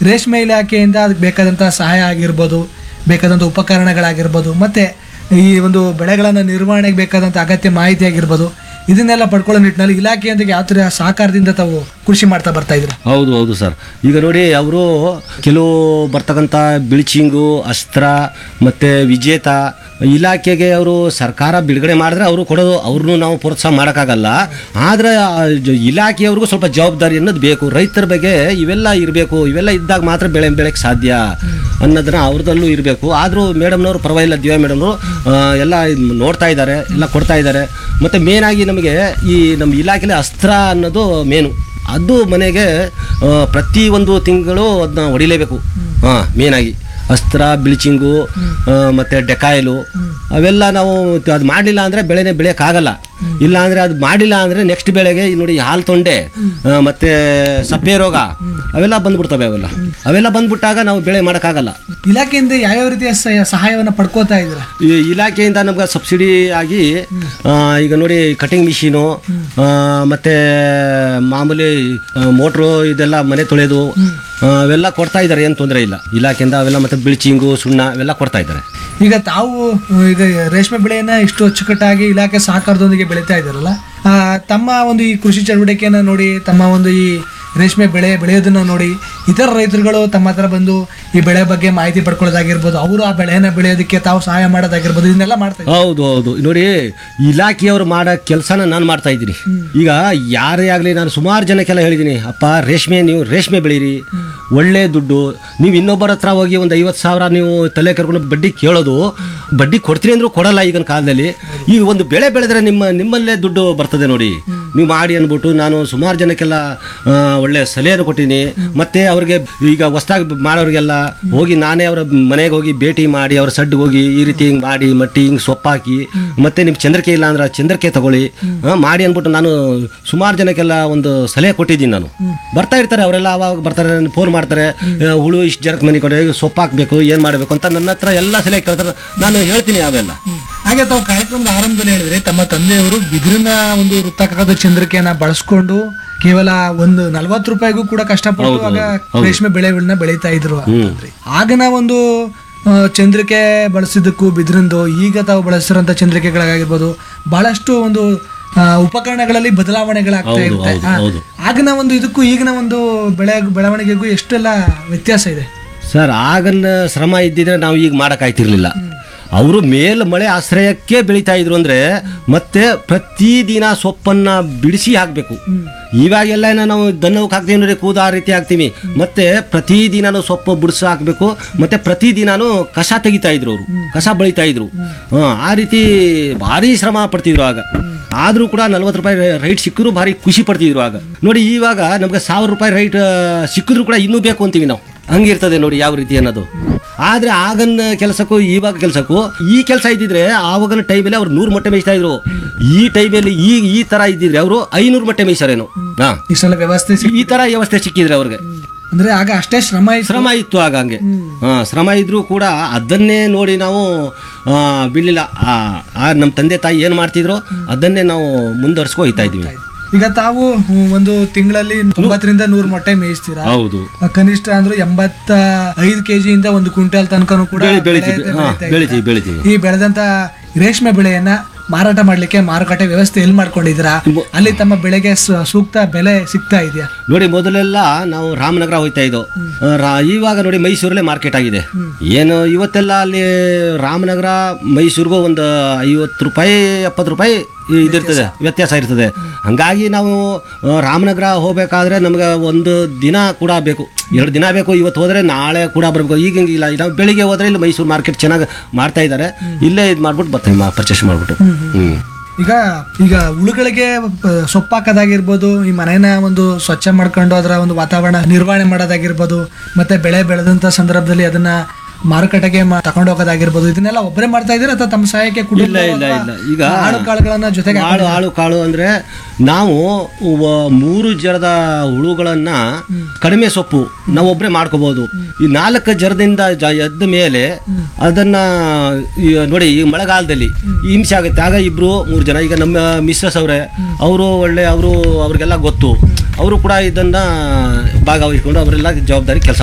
ರೇಷ್ಮೆ ಇಲಾಖೆಯಿಂದ ಅದಕ್ಕೆ ಬೇಕಾದಂಥ ಸಹಾಯ ಆಗಿರ್ಬೋದು ಬೇಕಾದಂಥ ಉಪಕರಣಗಳಾಗಿರ್ಬೋದು ಮತ್ತು ಈ ಒಂದು ಬೆಳೆಗಳನ್ನು ನಿರ್ವಹಣೆಗೆ ಬೇಕಾದಂಥ ಅಗತ್ಯ ಮಾಹಿತಿ ಆಗಿರ್ಬೋದು ಇದನ್ನೆಲ್ಲ ಪಡ್ಕೊಳ್ಳೋ ನಿಟ್ಟಿನಲ್ಲಿ ಇಲಾಖೆಯೊಂದಿಗೆ ಯಾವ ಥರ ಸಹಕಾರದಿಂದ ತಾವು ಕೃಷಿ ಮಾಡ್ತಾ ಬರ್ತಾ ಇದ್ದೀರಾ ಹೌದು ಹೌದು ಸರ್ ಈಗ ನೋಡಿ ಅವರು ಕೆಲವು ಬರ್ತಕ್ಕಂಥ ಬಿಳಿಚಿಂಗು ಅಸ್ತ್ರ ಮತ್ತು ವಿಜೇತ ಇಲಾಖೆಗೆ ಅವರು ಸರ್ಕಾರ ಬಿಡುಗಡೆ ಮಾಡಿದ್ರೆ ಅವರು ಕೊಡೋದು ಅವ್ರನ್ನೂ ನಾವು ಪ್ರೋತ್ಸಾಹ ಮಾಡೋಕ್ಕಾಗಲ್ಲ ಆದರೆ ಇಲಾಖೆಯವ್ರಿಗೂ ಸ್ವಲ್ಪ ಜವಾಬ್ದಾರಿ ಅನ್ನೋದು ಬೇಕು ರೈತರ ಬಗ್ಗೆ ಇವೆಲ್ಲ ಇರಬೇಕು ಇವೆಲ್ಲ ಇದ್ದಾಗ ಮಾತ್ರ ಬೆಳೆ ಬೆಳೆಕ್ಕೆ ಸಾಧ್ಯ ಅನ್ನೋದನ್ನ ಅವ್ರದಲ್ಲೂ ಇರಬೇಕು ಆದರೂ ಮೇಡಮ್ನವರು ಪರವಾಗಿಲ್ಲ ದಿವ್ಯಾ ಮೇಡಮ್ನವರು ಎಲ್ಲ ಇದ್ ನೋಡ್ತಾ ಇದ್ದಾರೆ ಎಲ್ಲ ಕೊಡ್ತಾ ಇದ್ದಾರೆ ಮತ್ತು ಮೇನಾಗಿ ನಮಗೆ ಈ ನಮ್ಮ ಇಲಾಖೆಯಲ್ಲಿ ಅಸ್ತ್ರ ಅನ್ನೋದು ಮೇನು ಅದು ಮನೆಗೆ ಆ, ಪ್ರತಿ ಒಂದು ತಿಂಗಳು ಅದನ್ನ ಹೊಡಿಲೇಬೇಕು ಹಾಂ ಮೇನಾಗಿ ಅಸ್ತ್ರ ಬ್ಲೀಚಿಂಗು ಮತ್ತು ಡೆಕಾಯಲು ಅವೆಲ್ಲ ನಾವು ಅದು ಮಾಡಲಿಲ್ಲ ಅಂದರೆ ಬೆಳೆನೇ ಬೆಳೆಯೋಕ್ಕಾಗಲ್ಲ ಇಲ್ಲ ಅಂದರೆ ಅದು ಮಾಡಿಲ್ಲ ಅಂದರೆ ನೆಕ್ಸ್ಟ್ ಬೆಳೆಗೆ ಈ ನೋಡಿ ಹಾಲು ತೊಂಡೆ ಆ, ಮತ್ತೆ ಸಪ್ಪೆ ರೋಗ ಅವೆಲ್ಲ ಬಂದ್ಬಿಡ್ತವೆ ಅವೆಲ್ಲ ಅವೆಲ್ಲ ಬಂದ್ಬಿಟ್ಟಾಗ ನಾವು ಬೆಳೆ ಮಾಡೋಕ್ಕಾಗಲ್ಲ ಇಲಾಖೆಯಿಂದ ಯಾವ್ಯಾವ ರೀತಿಯ ಸಹ- ಸಹಾಯವನ್ನು ಪಡ್ಕೋತಾ ಇದ್ದೀರಾ ಈ ಇಲಾಖೆಯಿಂದ ನಮ್ಗೆ ಸಬ್ಸಿಡಿ ಆಗಿ ಆ, ಈಗ ನೋಡಿ ಕಟಿಂಗ್ ಮಿಷಿನು ಮತ್ತು ಮಾಮೂಲಿ ಮೋಟ್ರು ಇದೆಲ್ಲ ಮನೆ ತೊಳೆಯೋದು ಆ, ಅವೆಲ್ಲ ಕೊಡ್ತಾ ಇದ್ದಾರೆ ಏನು ತೊಂದರೆ ಇಲ್ಲ ಇಲಾಖೆಯಿಂದ ಅವೆಲ್ಲ ಮತ್ತು ಬಿಳ್ಚಿಂಗು ಸುಣ್ಣ ಅವೆಲ್ಲ ಕೊಡ್ತಾ ಇದ್ದಾರೆ ಈಗ ತಾವು ಈಗ ರೇಷ್ಮೆ ಬೆಳೆಯನ್ನ ಇಷ್ಟು ಅಚ್ಚುಕಟ್ಟಾಗಿ ಇಲಾಖೆ ಸಹಕಾರದೊಂದಿಗೆ ಬೆಳೀತಾ ಇದ್ದಾರಲ್ಲ ಆ, ತಮ್ಮ ಒಂದು ಈ ಕೃಷಿ ಚಟುವಟಿಕೆಯನ್ನು ನೋಡಿ ತಮ್ಮ ಒಂದು ಈ ರೇಷ್ಮೆ ಬೆಳೆ ಬೆಳೆಯೋದನ್ನ ನೋಡಿ ಇತರ ರೈತರುಗಳು ತಮ್ಮ ಹತ್ರ ಬಂದು ಈ ಬೆಳೆ ಬಗ್ಗೆ ಮಾಹಿತಿ ಪಡ್ಕೊಳ್ಳೋದಾಗಿರ್ಬೋದು ಅವರು ಆ ಬೆಳೆಯನ್ನ ಬೆಳೆಯೋದಕ್ಕೆ ತಾವು ಸಹಾಯ ಮಾಡೋದಾಗಿರ್ಬೋದು ಇದನ್ನೆಲ್ಲ ಮಾಡ್ತಾ ಇದ್ದಾರೆ ಹೌದು ಹೌದು ನೋಡಿ ಇಲಾಖೆಯವರು ಮಾಡೋ ಕೆಲಸನ ನಾನು ಮಾಡ್ತಾ ಇದ್ದೀನಿ ಈಗ ಯಾರೇ ಆಗಲಿ ನಾನು ಸುಮಾರು ಜನಕ್ಕೆಲ್ಲ ಹೇಳಿದ್ದೀನಿ ಅಪ್ಪ ರೇಷ್ಮೆ ನೀವು ರೇಷ್ಮೆ ಬೆಳೀರಿ ಒಳ್ಳೆ ದುಡ್ಡು ನೀವು ಇನ್ನೊಬ್ಬರ ಹತ್ರ ಹೋಗಿ ಒಂದು ಐವತ್ತು ಸಾವಿರ ನೀವು ತಲೆ ಕರ್ಕೊಂಡು ಬಡ್ಡಿ ಕೇಳೋದು ಬಡ್ಡಿ ಕೊಡ್ತೀರಿ ಅಂದ್ರೂ ಕೊಡಲ್ಲ ಈಗಿನ ಕಾಲದಲ್ಲಿ ಈ ಒಂದು ಬೆಳೆ ಬೆಳೆದ್ರೆ ನಿಮ್ಮ ನಿಮ್ಮಲ್ಲೇ ದುಡ್ಡು ಬರ್ತದೆ ನೋಡಿ ನೀವು ಮಾಡಿ ಅಂದ್ಬಿಟ್ಟು ನಾನು ಸುಮಾರು ಜನಕ್ಕೆಲ್ಲ ಆ, ಒಳ್ಳೆ ಸಲಹೆಯನ್ನು ಕೊಟ್ಟಿನಿ ಮತ್ತೆ ಅವ್ರಿಗೆ ಈಗ ಹೊಸ್ದಾಗಿ ಮಾಡೋರಿಗೆಲ್ಲ ಹೋಗಿ ನಾನೇ ಅವರ ಮನೆಗೆ ಹೋಗಿ ಭೇಟಿ ಮಾಡಿ ಅವ್ರ ಸಡ್ಡು ಹೋಗಿ ಈ ರೀತಿ ಹಿಂಗೆ ಮಾಡಿ ಮಟ್ಟಿ ಹಿಂಗೆ ಸೊಪ್ಪಾಕಿ ಮತ್ತೆ ನಿಮ್ಗೆ ಚಂದ್ರಕೆ ಇಲ್ಲ ಅಂದ್ರೆ ಚಂದ್ರಕೆ ತಗೊಳ್ಳಿ ಆ, ಮಾಡಿ ಅಂದ್ಬಿಟ್ಟು ನಾನು ಸುಮಾರು ಜನಕ್ಕೆಲ್ಲ ಒಂದು ಸಲಹೆ ಕೊಟ್ಟಿದ್ದೀನಿ ನಾನು ಬರ್ತಾ ಇರ್ತಾರೆ ಅವರೆಲ್ಲ ಅವಾಗ ಬರ್ತಾರೆ ಫೋನ್ ಮಾಡ್ತಾರೆ ಆ, ಹುಳು ಇಷ್ಟು ಜನಕ್ಕೆ ಮನೆ ಕೊಡಿ ಸೊಪ್ಪು ಹಾಕ್ಬೇಕು ಏನು ಮಾಡಬೇಕು ಅಂತ ನನ್ನ ಹತ್ರ ಎಲ್ಲ ಸಲಹೆ ಕೇಳ್ತಾರೆ ನಾನು ಹೇಳ್ತೀನಿ ಅವೆಲ್ಲ ಹಾಗೆ ತಾವು ಕಾರ್ಯಕ್ರಮದ ಆರಂಭದಲ್ಲಿ ಹೇಳಿದ್ರೆ ತಮ್ಮ ತಂದೆಯವರು ಬಿದಿರಿನ ಒಂದು ವೃತ್ತಾಕಾರದ ಚಂದ್ರಿಕೆಯನ್ನ ಬಳಸ್ಕೊಂಡು ಕೇವಲ ಒಂದು ನಲ್ವತ್ತು ರೂಪಾಯಿಗೂ ಕೂಡ ಕಷ್ಟಪಟ್ಟು ಆಗ ರೇಷ್ಮೆ ಬೆಳೆಗಳನ್ನ ಬೆಳೀತಾ ಇದ್ರು ಅಂತಂದ್ರಿ ಆಗಿನ ಒಂದು ಆ, ಚಂದ್ರಿಕೆ ಬಳಸಿದ್ದಕ್ಕೂ ಬಿದಿರಿಂದು ಈಗ ತಾವು ಬಳಸಿರೋಂಥ ಚಂದ್ರಿಕೆಗಳಾಗಿರ್ಬೋದು ಬಹಳಷ್ಟು ಒಂದು ಆ, ಉಪಕರಣಗಳಲ್ಲಿ ಬದಲಾವಣೆಗಳಾಗ್ತಾ ಹೌದು, ಇರುತ್ತೆ ಹೌದು, ಆ, ಹೌದು. ಆಗಿನ ಒಂದು ಇದಕ್ಕೂ ಈಗಿನ ಒಂದು ಬೆಳೆ ಬೆಳವಣಿಗೆಗೂ ಎಷ್ಟೆಲ್ಲ ವ್ಯತ್ಯಾಸ ಇದೆ ಸರ್ ಆಗನ್ನ ಶ್ರಮ ಇದ್ದಿದ್ರೆ ನಾವು ಈಗ ಮಾಡೋಕ್ಕಾಯ್ತಿರ್ಲಿಲ್ಲ ಅವರು ಮೇಲ್ ಮಳೆ ಆಶ್ರಯಕ್ಕೆ ಬೆಳೀತಾ ಇದ್ರು ಅಂದ್ರೆ ಮತ್ತೆ ಪ್ರತಿದಿನ ಸೊಪ್ಪನ್ನ ಬಿಡಿಸಿ ಹಾಕಬೇಕು ಇವಾಗೆಲ್ಲ ಏನೋ ನಾವು ದನ್ನವಕ್ಕೆ ಹಾಕ್ತೀವಿ ನೋಡಿ ಕೂದ ಆ ರೀತಿ ಹಾಕ್ತೀವಿ ಮತ್ತೆ ಪ್ರತಿದಿನನೂ ಸೊಪ್ಪು ಬಿಡಿಸಿ ಹಾಕಬೇಕು ಮತ್ತೆ ಪ್ರತಿದಿನನೂ ಕಸ ತೆಗಿತಾ ಇದ್ರು ಅವರು ಕಸ ಬೆಳಿತಾ ಇದ್ರು ಹಾ, ಆ ರೀತಿ ಭಾರಿ ಶ್ರಮ ಪಡ್ತಿದ್ರು ಆಗ ಆದರೂ ಕೂಡ ನಲ್ವತ್ತು ರೂಪಾಯಿ ರೈಟ್ ಸಿಕ್ಕಿದ್ರು ಭಾರಿ ಖುಷಿ ಪಡ್ತಿದ್ರು ಆಗ ನೋಡಿ ಇವಾಗ ನಮ್ಗೆ ಸಾವಿರ ರೂಪಾಯಿ ರೈಟ್ ಸಿಕ್ಕಿದ್ರು ಕೂಡ ಇನ್ನೂ ಬೇಕು ಅಂತೀವಿ ನಾವು ಹಂಗಿರ್ತದೆ ನೋಡಿ ಯಾವ ರೀತಿ ಅನ್ನೋದು ಆದ್ರೆ ಆಗನ್ನ ಕೆಲಸಕ್ಕೂ ಇವಾಗ ಕೆಲಸಕ್ಕೂ ಈ ಕೆಲಸ ಇದ್ದಿದ್ರೆ ಆವಾಗಿನ ಟೈಮಲ್ಲಿ ಅವ್ರು ನೂರು ಮೊಟ್ಟೆ ಮೇಯಿಸ್ತಾ ಇದ್ರು ಈ ಟೈಮಲ್ಲಿ ಈ ಈ ತರ ಇದ್ದಿದ್ರೆ ಅವರು ಐನೂರು ಮೊಟ್ಟೆ ಮೇಯಿಸಾರೇನು ಹಾ ಇಷ್ಟೆಲ್ಲ ವ್ಯವಸ್ಥೆ ಸಿ- ಈ ತರ ವ್ಯವಸ್ಥೆ ಸಿಕ್ಕಿದ್ರೆ ಅವ್ರಿಗೆ ಅಂದ್ರೆ ಆಗ ಅಷ್ಟೇ ಶ್ರಮ ಇತ್ತು ಶ್ರಮ ಇತ್ತು ಆಗ ಹಂಗೆ ಹಾ ಶ್ರಮ ಇದ್ರೂ ಕೂಡ ಅದನ್ನೇ ನೋಡಿ ನಾವು ಆ, ಬಿಡ್ಲಿಲ್ಲ ಆ, ಆ ನಮ್ಮ ತಂದೆ ತಾಯಿ ಏನು ಮಾಡ್ತಿದ್ರು ಅದನ್ನೇ ನಾವು ಮುಂದುವರ್ಸ್ಕೊ ಹೋಗ್ತಾ ಇದೀವಿ ಈಗ ತಾವು ಹ್ಮ್, ಒಂದು ತಿಂಗಳಲ್ಲಿ ತೊಂಬತ್ತರಿಂದ ನೂರು ಮೊಟ್ಟೆ ಮೇಯಿಸ್ತೀರಾ ಹೌದು ಆ, ಕನಿಷ್ಠ ಅಂದ್ರೆ ಎಂಬತ್ತ ಐದು ಕೆಜಿಯಿಂದ ಒಂದು ಕ್ವಿಂಟಲ್ ತನಕನೂ ಕೂಡ ಬೆಳಿ- ಬೆಳಿತೀವಿ ಬೆಳೆ- ಹಾ ಬೆಳೀತಾ ಬೆಳಿತೀವಿ ಇದ್ದೀರಾ. ಬೆಳಿತೀವಿ ಈ ಬೆಳೆದಂತ ರೇಷ್ಮೆ ಬೆಳೆಯನ್ನ ಮಾರಾಟ ಮಾಡ್ಲಿಕ್ಕೆ ಮಾರುಕಟ್ಟೆ ವ್ಯವಸ್ಥೆ ಎಲ್ಲಿ ಮಾಡ್ಕೊಂಡಿದ್ದೀರಾ ಅಲ್ಲಿ ತಮ್ಮ ಬೆಳೆಗೆ ಸು- ಸೂಕ್ತ ಬೆಲೆ ಸಿಗ್ತಾ ಇದೆಯಾ ನೋಡಿ ಮೊದಲೆಲ್ಲ ನಾವು ರಾಮನಗರ ಹೋಗ್ತಾ ಇದ್ದೋ ಆ, ರಾ- ಇವಾಗ ನೋಡಿ ಮೈಸೂರಲ್ಲೇ ಮಾರ್ಕೆಟ್ ಆಗಿದೆ ಏನು ಇವತ್ತೆಲ್ಲ ಅಲ್ಲಿ ರಾಮನಗರ ಮೈಸೂರಿಗೂ ಒಂದು ಐವತ್ತು ರೂಪಾಯಿ ಎಪ್ಪತ್ತು ರೂಪಾಯಿ ಇದಿರ್ತದೆ ವ್ಯತ್ಯಾಸ ಇರ್ತದೆ ಹಂಗಾಗಿ ನಾವು ಆ, ರಾಮನಗರ ಹೋಗ್ಬೇಕಾದ್ರೆ ನಮ್ಗೆ ಒಂದು ದಿನ ಕೂಡ ಬೇಕು ಎರಡು ದಿನ ಬೇಕು ಇವತ್ತು ಹೋದ್ರೆ ನಾಳೆ ಕೂಡ ಬರಬೇಕು ಈಗ ಹಿಂಗಿಲ್ಲ ನಾವು ಬೆಳಿಗ್ಗೆ ಹೋದ್ರೆ ಇಲ್ಲಿ ಮೈಸೂರು ಮಾರ್ಕೆಟ್ ಚೆನ್ನಾಗಿ ಮಾಡ್ತಾ ಇದ್ದಾರೆ ಇಲ್ಲೇ ಇದು ಮಾಡ್ಬಿಟ್ಟು ಬರ್ತೀವಿ ಪರ್ಚೇಸ್ ಮಾಡ್ಬಿಟ್ಟು ಹ್ಮ್ ಈಗ ಈಗ ಉಳುಗಳಿಗೆ ಪ- ಸೊಪ್ಪು ಹಾಕೋದಾಗಿರ್ಬೋದು ಈ ಮನೇನ ಒಂದು ಸ್ವಚ್ಛ ಮಾಡ್ಕೊಂಡು ಅದರ ಒಂದು ವಾತಾವರಣ ನಿರ್ವಹಣೆ ಮಾಡೋದಾಗಿರ್ಬೋದು ಮತ್ತೆ ಬೆಳೆ ಬೆಳೆದಂತ ಸಂದರ್ಭದಲ್ಲಿ ಅದನ್ನ ಮಾರುಕಟ್ಟೆಗೆ ಮಾ- ತಗೊಂಡು ಹೋಗೋದಾಗಿರ್ಬೋದು ಇದನ್ನೆಲ್ಲ ಒಬ್ಬರೇ ಮಾಡ್ತಾ ಇದ್ದೀರಾ ಅಥವಾ ತಮ್ಮ ಸಹಾಯಕ್ಕೆ ಕುಟುಂಬ ಇಲ್ಲ ಇಲ್ಲ ಇಲ್ಲ ಈಗ ಆಳು ಕಾಳುಗಳನ್ನ ಜೊತೆಗೆ ಆಳು ಆಳು ಕಾಳು ಅಂದ್ರೆ ನಾವು ವ- ಮೂರು ಜರದ ಹುಳುಗಳನ್ನ ಕಡಿಮೆ ಸೊಪ್ಪು ನಾವು ಒಬ್ಬರೇ ಮಾಡ್ಕೋಬಹುದು ಈ ನಾಲ್ಕು ಜರದಿಂದ ಜ- ಎದ್ದ ಮೇಲೆ ಅದನ್ನ ಈ ನೋಡಿ ಈ ಮಳೆಗಾಲದಲ್ಲಿ ಈ ಹಿಂಸೆ ಆಗುತ್ತೆ ಆಗ ಇಬ್ರು ಮೂರು ಜನ ಈಗ ನಮ್ಮ ಮಿಸ್ಸಸ್ ಅವರೇ ಅವರು ಒಳ್ಳೆ ಅವರು ಅವ್ರಿಗೆಲ್ಲ ಗೊತ್ತು ಅವರು ಕೂಡ ಇದನ್ನ ಭಾಗವಹಿಸ್ಕೊಂಡು ಅವರೆಲ್ಲ ಜವಾಬ್ದಾರಿ ಕೆಲಸ